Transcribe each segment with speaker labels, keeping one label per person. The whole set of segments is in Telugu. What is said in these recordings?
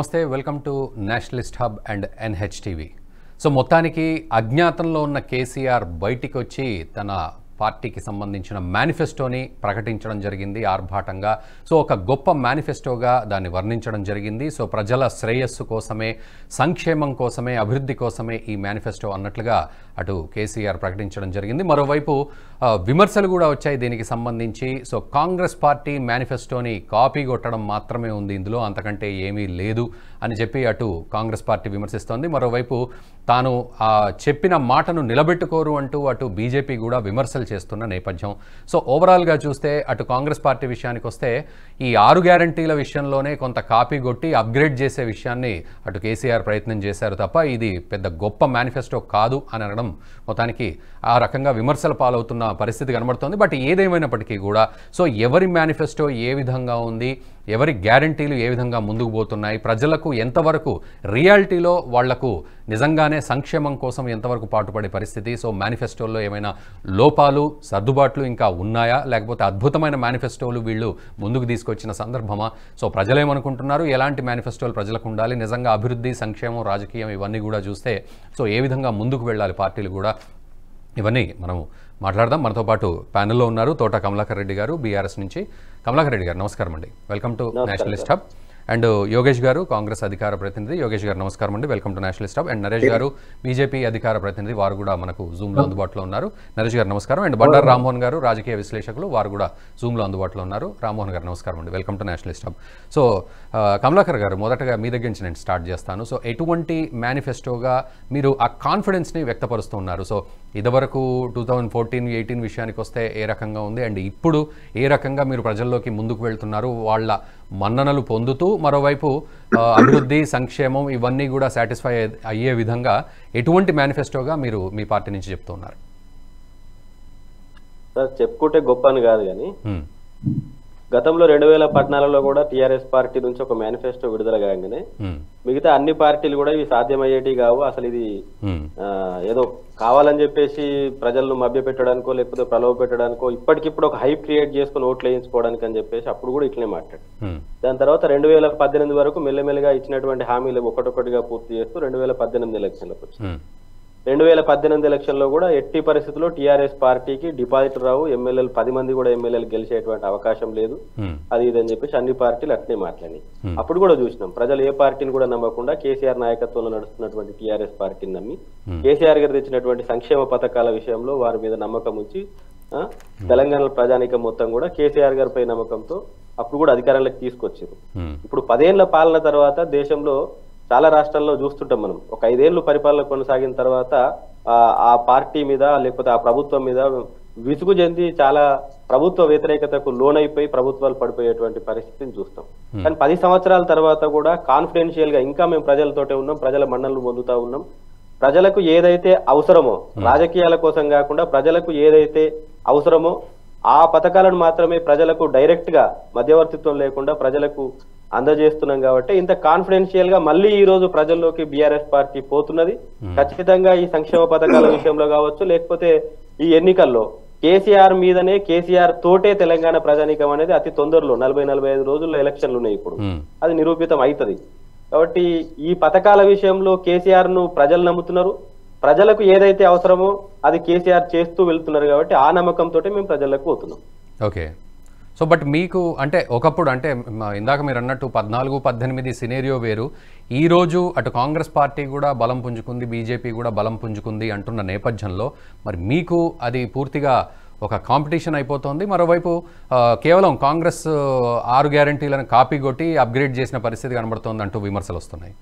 Speaker 1: నమస్తే welcome to Nationalist Hub and NH TV so మొత్తానికి అజ్ఞాతంలో ఉన్న కేసీఆర్ బయటికి వచ్చి తన పార్టీకి సంబంధించిన మేనిఫెస్టోని ప్రకటించడం జరిగింది ఆర్భాటంగా సో ఒక గొప్ప మేనిఫెస్టోగా దాన్ని వర్ణించడం జరిగింది సో ప్రజల శ్రేయస్సు కోసమే సంక్షేమం కోసమే అభివృద్ధి కోసమే ఈ మేనిఫెస్టో అన్నట్లుగా అటు కేసీఆర్ ప్రకటించడం జరిగింది మరోవైపు ఆ, విమర్శలు కూడా వచ్చాయి దీనికి సంబంధించి సో కాంగ్రెస్ పార్టీ మేనిఫెస్టోని కాపీ కొట్టడం మాత్రమే ఉంది ఇందులో అంతకంటే ఏమీ లేదు అని చెప్పి అటు కాంగ్రెస్ పార్టీ విమర్శిస్తోంది మరోవైపు తాను ఆ చెప్పిన మాటను నిలబెట్టుకోరు అంటూ అటు బీజేపీ కూడా విమర్శలు చేస్తున్న నేపథ్యం సో ఓవరాల్గా చూస్తే అటు కాంగ్రెస్ పార్టీ విషయానికి వస్తే ఈ ఆరు గ్యారంటీల విషయంలోనే కొంత కాపీ కొట్టి అప్గ్రేడ్ చేసే విషయాన్ని అటు కేసీఆర్ ప్రయత్నం చేశారు తప్ప ఇది పెద్ద గొప్ప మేనిఫెస్టో కాదు అని అనడం మొత్తానికి ఆ రకంగా విమర్శల పాలవుతున్న పరిస్థితి కనబడుతోంది బట్ ఏదేమైనప్పటికీ కూడా సో ఎవరి మేనిఫెస్టో ఏ విధంగా ఉంది ఎవరి గ్యారంటీలు ఏ విధంగా ముందుకు పోతున్నాయి ప్రజలకు ఎంతవరకు రియాలిటీలో వాళ్లకు నిజంగానే సంక్షేమం కోసం ఎంతవరకు పాటుపడే పరిస్థితి సో మేనిఫెస్టోల్లో ఏమైనా లోపాలు సర్దుబాట్లు ఇంకా ఉన్నాయా లేకపోతే అద్భుతమైన మేనిఫెస్టోలు వీళ్ళు ముందుకు తీసుకొచ్చిన సందర్భమా సో ప్రజలేమనుకుంటున్నారు ఎలాంటి మేనిఫెస్టోలు ప్రజలకు ఉండాలి నిజంగా అభివృద్ధి సంక్షేమం రాజకీయం ఇవన్నీ కూడా చూస్తే సో ఏ విధంగా ముందుకు వెళ్ళాలి పార్టీలు కూడా ఇవన్నీ మనము మాట్లాడదాం మనతో పాటు ప్యానెల్లో ఉన్నారు తోట కమలాకర్ రెడ్డి గారు బీఆర్ఎస్ నుంచి కమలాకర్ రెడ్డి గారు నమస్కారం అండి welcome to Nationalist Hub and Yogesh గారు కాంగ్రెస్ అధికార ప్రతినిధి యోగేష్ గారు నమస్కారం అండి welcome to Nationalist Hub and Naresh గారు బీజేపీ అధికార ప్రతినిధి వారు కూడా మనకు జూమ్లో అందుబాటులో ఉన్నారు నరేష్ గారు నమస్కారం అండ్ బండారు రామ్మోహన్ గారు రాజకీయ విశ్లేషకులు వారు కూడా జూమ్లో అందుబాటులో ఉన్నారు రామ్మోహన్ గారు నమస్కారం అండి welcome to Nationalist Hub so ఆ, కమలాకర్ గారు మొదటగా మీ దగ్గర నుంచి నేను స్టార్ట్ చేస్తాను సో ఎటువంటి మేనిఫెస్టోగా మీరు ఆ కాన్ఫిడెన్స్ని వ్యక్తపరుస్తూ ఉన్నారు సో ఇదివరకు టూ థౌజండ్ ఫోర్టీన్ ఎయిటీన్ విషయానికి వస్తే ఏ రకంగా ఉంది అండ్ ఇప్పుడు ఏ రకంగా మీరు ప్రజల్లోకి ముందుకు వెళ్తున్నారు వాళ్ళ మన్ననలు పొందుతూ మరోవైపు ఆ, అభివృద్ధి సంక్షేమం ఇవన్నీ కూడా సాటిస్ఫై అయ్యే విధంగా ఎటువంటి మేనిఫెస్టోగా మీరు మీ పార్టీ నుంచి చెప్తున్నారు
Speaker 2: సార్ చెప్పుకుంటే గొప్ప అని కాదు కానీ
Speaker 1: హ్మ్.
Speaker 2: గతంలో రెండు వేల పద్నాలుగులో కూడా టీఆర్ఎస్ పార్టీ నుంచి ఒక మేనిఫెస్టో విడుదల కాగానే
Speaker 1: హ్మ్.
Speaker 2: మిగతా అన్ని పార్టీలు కూడా ఇవి సాధ్యమయ్యేటి కావు అసలు ఇది
Speaker 1: హ్మ్.
Speaker 2: ఆ, ఏదో కావాలని చెప్పేసి ప్రజలను మభ్య పెట్టడానికో లేకపోతే ప్రలోభ పెట్టడానికో ఇప్పటికిప్పుడు ఒక హైప్ క్రియేట్ చేసుకుని ఓట్లు వేయించుకోవడానికి అని చెప్పేసి అప్పుడు కూడా ఇట్లనే మాట్లాడు
Speaker 1: హ్మ్.
Speaker 2: దాని తర్వాత రెండు వేల పద్దెనిమిది వరకు మెల్లమెల్లగా ఇచ్చినటువంటి హామీలు ఒకటొకటిగా పూర్తి చేస్తూ రెండు వేల పద్దెనిమిది ఎలక్షన్లకు వచ్చింది
Speaker 1: హ్మ్.
Speaker 2: రెండు వేల పద్దెనిమిది ఎలక్షన్లో కూడా ఎట్టి పరిస్థితుల్లో టీఆర్ఎస్ పార్టీకి డిపాజిట్ రావు ఎమ్మెల్యేలు పది మంది కూడా ఎమ్మెల్యేలు గెలిచేటువంటి అవకాశం లేదు
Speaker 1: హ్మ్.
Speaker 2: అది ఇది అని చెప్పేసి అన్ని పార్టీలు అట్లే మాట్లాడినాయి అప్పుడు కూడా చూసినాం ప్రజలు ఏ పార్టీని కూడా నమ్మకుండా కేసీఆర్ నాయకత్వంలో నడుస్తున్నటువంటి టీఆర్ఎస్ పార్టీని నమ్మి కేసీఆర్ గారు తెచ్చినటువంటి సంక్షేమ పథకాల విషయంలో వారి మీద నమ్మకం ఉంచి ఆ, తెలంగాణ ప్రజానికం మొత్తం కూడా కేసీఆర్ గారిపై నమ్మకంతో అప్పుడు కూడా అధికారంలోకి తీసుకొచ్చారు
Speaker 1: హ్మ్.
Speaker 2: ఇప్పుడు పదేళ్ల పాలన తర్వాత దేశంలో చాలా రాష్ట్రాల్లో చూస్తుంటాం మనం ఒక ఐదేళ్లు పరిపాలన కొనసాగిన తర్వాత ఆ ఆ పార్టీ మీద లేకపోతే ఆ ప్రభుత్వం మీద విసుగు చెంది చాలా ప్రభుత్వ వ్యతిరేకతకు లోనైపోయి ప్రభుత్వాలు పడిపోయేటువంటి పరిస్థితిని చూస్తాం కానీ పది సంవత్సరాల తర్వాత కూడా కాన్ఫిడెన్షియల్ గా ఇంకా మేము ప్రజలతోటే ఉన్నాం ప్రజల మన్నలు పొందుతా ఉన్నాం ప్రజలకు ఏదైతే అవసరమో రాజకీయాల కోసం కాకుండా ప్రజలకు ఏదైతే అవసరమో ఆ పథకాలను మాత్రమే ప్రజలకు డైరెక్ట్ గా మధ్యవర్తిత్వం లేకుండా ప్రజలకు అందజేస్తున్నాం కాబట్టి ఇంత కాన్ఫిడెన్షియల్ గా మళ్ళీ ఈ రోజు ప్రజల్లోకి బీఆర్ఎస్ పార్టీ పోతున్నది ఖచ్చితంగా ఈ సంక్షేమ పథకాల విషయంలో కావచ్చు లేకపోతే ఈ ఎన్నికల్లో కేసీఆర్ మీదనే కేసీఆర్ తోటే తెలంగాణ ప్రజానీకం అనేది అతి తొందరలో నలభై నలభై ఐదు రోజుల్లో ఎలక్షన్లు ఉన్నాయి ఇప్పుడు
Speaker 1: హ్మ్.
Speaker 2: అది నిరూపితం అవుతుంది కాబట్టి ఈ పథకాల విషయంలో కేసీఆర్ ను ప్రజలు నమ్ముతున్నారు ప్రజలకు ఏదైతే అవసరమో అది కేసీఆర్ చేస్తూ వెళ్తున్నారు కాబట్టి ఆ నమ్మకంతో మేము ప్రజలకు పోతున్నాం
Speaker 1: ఓకే సో బట్ మీకు అంటే ఒకప్పుడు అంటే మ- ఇందాక మీరు అన్నట్టు పద్నాలుగు పద్దెనిమిది సినేరియో వేరు ఈ రోజు అటు కాంగ్రెస్ పార్టీ కూడా బలం పుంజుకుంది బీజేపీ కూడా బలం పుంజుకుంది అంటున్న నేపథ్యంలో మరి మీకు అది పూర్తిగా ఒక కాంపిటీషన్ అయిపోతుంది మరోవైపు ఆ, కేవలం కాంగ్రెస్ ఆ, ఆరు గ్యారంటీలను కాపీ కొట్టి అప్గ్రేడ్ చేసిన పరిస్థితి కనబడుతోంది అంటూ విమర్శలు వస్తున్నాయి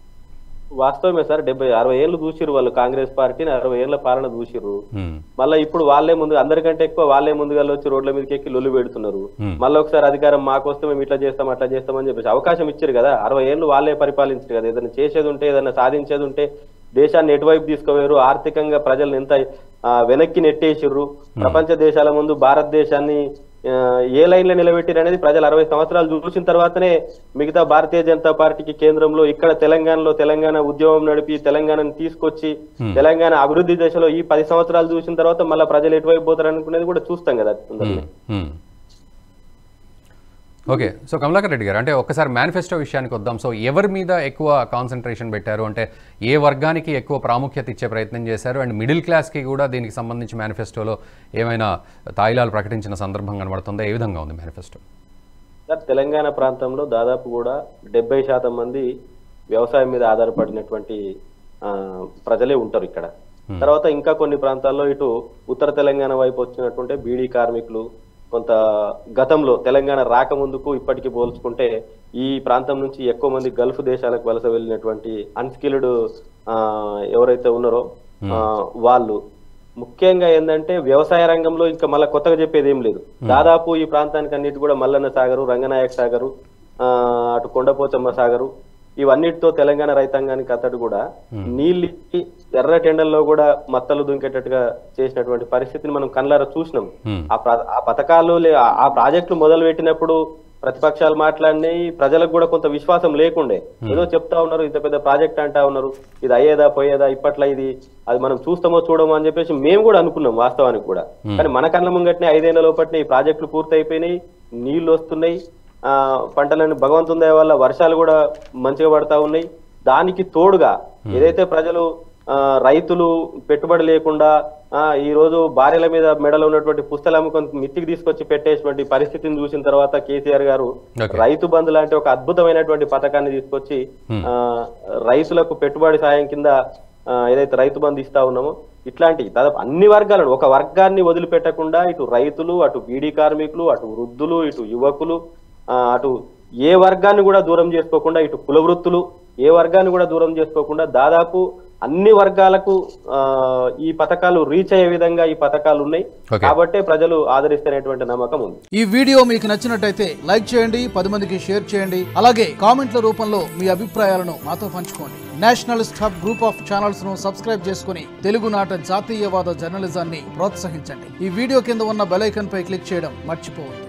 Speaker 2: వాస్తవమే సార్ డెబ్బై అరవై ఏళ్ళు చూసిరు వాళ్ళు కాంగ్రెస్ పార్టీని అరవై ఏళ్ల పాలన చూసిర్రు
Speaker 1: హ్మ్.
Speaker 2: మళ్ళీ ఇప్పుడు వాళ్ళే ముందు అందరికంటే ఎక్కువ వాళ్ళే ముందుగా వచ్చి రోడ్ల మీదకి ఎక్కి లొల్లు పెడుతున్నారు మళ్ళీ ఒకసారి అధికారం మాకు వస్తే మేము ఇట్లా చేస్తాం అట్లా చేస్తామని చెప్పేసి అవకాశం ఇచ్చారు కదా అరవై ఏళ్ళు వాళ్ళే పరిపాలించారు కదా ఏదైనా చేసేది ఉంటే ఏదైనా సాధించేది ఉంటే దేశాన్ని ఎటువైపు తీసుకుపోయారు ఆర్థికంగా ప్రజల్ని ఎంత ఆ, వెనక్కి నెట్టేసిర్రు ప్రపంచ దేశాల ముందు భారతదేశాన్ని ఆ, ఏ లైన్ లో నిలబెట్టిరు అనేది ప్రజలు అరవై సంవత్సరాలు చూసిన తర్వాతనే మిగతా భారతీయ జనతా పార్టీకి కేంద్రంలో ఇక్కడ తెలంగాణలో తెలంగాణ ఉద్యమం నడిపి తెలంగాణను తీసుకొచ్చి తెలంగాణ అభివృద్ధి దశలో ఈ పది సంవత్సరాలు చూసిన తర్వాత మళ్ళీ ప్రజలు ఎటువైపు పోతారు అనుకునేది కూడా చూస్తాం కదా తొందరనే
Speaker 1: హ్మ్. ఓకే సో కమలాకర్ రెడ్డి గారు అంటే ఒక్కసారి మేనిఫెస్టో విషయానికి వద్దాం సో ఎవరి మీద ఎక్కువ కాన్సన్ట్రేషన్ పెట్టారు అంటే ఏ వర్గానికి ఎక్కువ ప్రాముఖ్యత ఇచ్చే ప్రయత్నం చేశారు అండ్ మిడిల్ క్లాస్కి కూడా దీనికి సంబంధించి మేనిఫెస్టోలో ఏమైనా తాయిలాలు ప్రకటించిన సందర్భం కనబడుతుందా ఏ విధంగా ఉంది మేనిఫెస్టో
Speaker 2: సార్ తెలంగాణ ప్రాంతంలో దాదాపు కూడా డెబ్బై శాతం మంది వ్యవసాయం మీద ఆధారపడినటువంటి ఆ, ప్రజలే ఉంటారు ఇక్కడ తర్వాత ఇంకా కొన్ని ప్రాంతాల్లో ఇటు ఉత్తర తెలంగాణ వైపు వచ్చినటువంటి బీడీ కార్మికులు కొంత గతంలో తెలంగాణ రాకముందుకు ఇప్పటికి పోల్చుకుంటే ఈ ప్రాంతం నుంచి ఎక్కువ మంది గల్ఫ్ దేశాలకు వలస వెళ్ళినటువంటి అన్స్కిల్డ్ ఎవరైతే ఉన్నారో ఆ, వాళ్ళు ముఖ్యంగా ఏంటంటే వ్యవసాయ రంగంలో ఇంకా మళ్ళీ కొత్తగా చెప్పేది ఏం లేదు దాదాపు ఈ ప్రాంతానికి అన్నిటి కూడా మల్లన్న సాగరు రంగనాయక సాగరు ఆ, అటు కొండపోచమ్మ సాగరు ఇవన్నిటితో తెలంగాణ రైతాంగానికి అతడు కూడా నీళ్ళు ఇచ్చి ఎర్ర టెండల్లో కూడా మత్తలు దుంకేటట్టుగా చేసినటువంటి పరిస్థితిని మనం కళ్ళారా చూసినాం
Speaker 1: Hmm.
Speaker 2: ఆ ప్ర- ఆ పథకాలు లే- ఆ- ఆ ప్రాజెక్టులు మొదలు పెట్టినప్పుడు ప్రతిపక్షాలు మాట్లాడినాయి ప్రజలకు కూడా కొంత విశ్వాసం లేకుండే ఏదో చెప్తా ఉన్నారు ఇంత పెద్ద ప్రాజెక్ట్ అంటా ఉన్నారు ఇది అయ్యేదా పోయేదా ఇప్పట్లో ఇది అది మనం చూస్తామో చూడమో అని చెప్పేసి మేము కూడా అనుకున్నాం వాస్తవానికి కూడా కానీ మన కళ్ళ ముంగట్నే ఐదేళ్ల లోపట్నే ఈ ప్రాజెక్టులు పూర్తయిపోయినాయి నీళ్లు వస్తున్నాయి ఆ పంటలను భగవంతుని దయ వల్ల వర్షాలు కూడా మంచిగా పడతా ఉన్నాయి దానికి తోడుగా ఏదైతే ప్రజలు ఆ, రైతులు పెట్టుబడి లేకుండా ఆ ఈ రోజు భార్యల మీద మెడలో ఉన్నటువంటి పుస్తలు అమ్ముకొని మిత్తికి తీసుకొచ్చి పెట్టేటువంటి పరిస్థితిని చూసిన తర్వాత కేసీఆర్ గారు
Speaker 1: Okay.
Speaker 2: రైతు బంధు లాంటి ఒక అద్భుతమైనటువంటి పథకాన్ని తీసుకొచ్చి ఆ రైతులకు పెట్టుబడి సాయం కింద ఆ, ఏదైతే రైతు బంధు ఇస్తా ఉన్నామో ఇట్లాంటి దాదాపు అన్ని వర్గాలను ఒక వర్గాన్ని వదిలిపెట్టకుండా ఇటు రైతులు అటు బీడీ కార్మికులు అటు వృద్ధులు ఇటు యువకులు ఆ, అటు ఏ వర్గాన్ని కూడా దూరం చేసుకోకుండా ఇటు కుల వృత్తులు ఏ వర్గాన్ని కూడా దూరం చేసుకోకుండా దాదాపు అన్ని వర్గాలకు ఆ, ఈ పథకాలు రీచ్ అయ్యే విధంగా ఈ పథకాలు ఉన్నాయి
Speaker 1: Okay.
Speaker 2: కాబట్టే ప్రజలు ఆదరిస్తున్నటువంటి నమ్మకం ఉంది
Speaker 3: ఈ వీడియో మీకు నచ్చినట్టయితే లైక్ చేయండి పది మందికి షేర్ చేయండి అలాగే కామెంట్ల రూపంలో మీ అభిప్రాయాలను మాతో పంచుకోండి Nationalist Hub group of channels ను సబ్స్క్రైబ్ చేసుకుని తెలుగునాట జాతీయవాద జర్నలిజాన్ని ప్రోత్సహించండి ఈ వీడియో కింద ఉన్న బెల్ ఐకాన్ పై క్లిక్ చేయడం మర్చిపోవద్దు